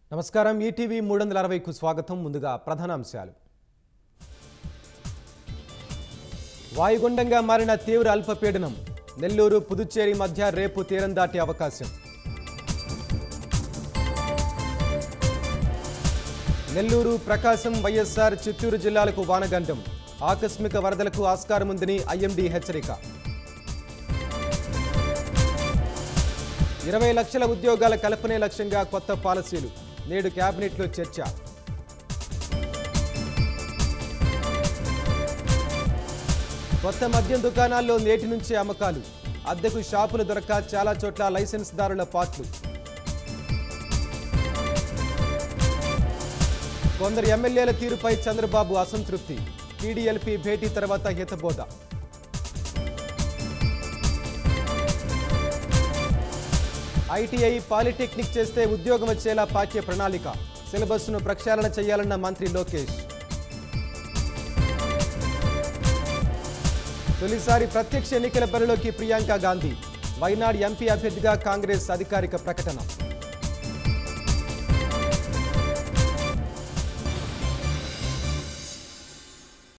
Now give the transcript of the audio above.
నమస్కారం ఈటీవీ మూడు వందల అరవైకు స్వాగతం ముందుగా ప్రధానాంశాలు వాయుగుండంగా మారిన తీవ్ర అల్పపీడనం నెల్లూరు పుదుచ్చేరి మధ్య రేపు తీరం దాటే అవకాశం నెల్లూరు ప్రకాశం వైఎస్ఆర్ చిత్తూరు జిల్లాలకు వానగండం ఆకస్మిక వరదలకు ఆస్కారముందని ఐఎండీ హెచ్చరిక ఇరవై లక్షల ఉద్యోగాల కల్పనే లక్ష్యంగా కొత్త పాలసీలు నేడు కేబినెట్లో చర్చ కొత్త మద్యం దుకాణాల్లో నేటి నుంచే అమ్మకాలు అద్దెకు షాపులు దొరక్క చాలా చోట్ల లైసెన్స్ దారుల పాట్లు కొందరు ఎమ్మెల్యేల తీరుపై చంద్రబాబు అసంతృప్తి టీడీఎల్పీ భేటీ తర్వాత హితబోధ ఐటీఐ పాలిటెక్నిక్ చేస్తే ఉద్యోగం వచ్చేలా పాఠ్య ప్రణాళిక సిలబస్ను ప్రక్షాళన చేయాలన్న మంత్రి లోకేష్ తొలిసారి ప్రత్యక్ష ఎన్నికల బరిలోకి ప్రియాంక గాంధీ వైనాడ్ ఎంపీ అభ్యర్థిగా కాంగ్రెస్ అధికారిక ప్రకటన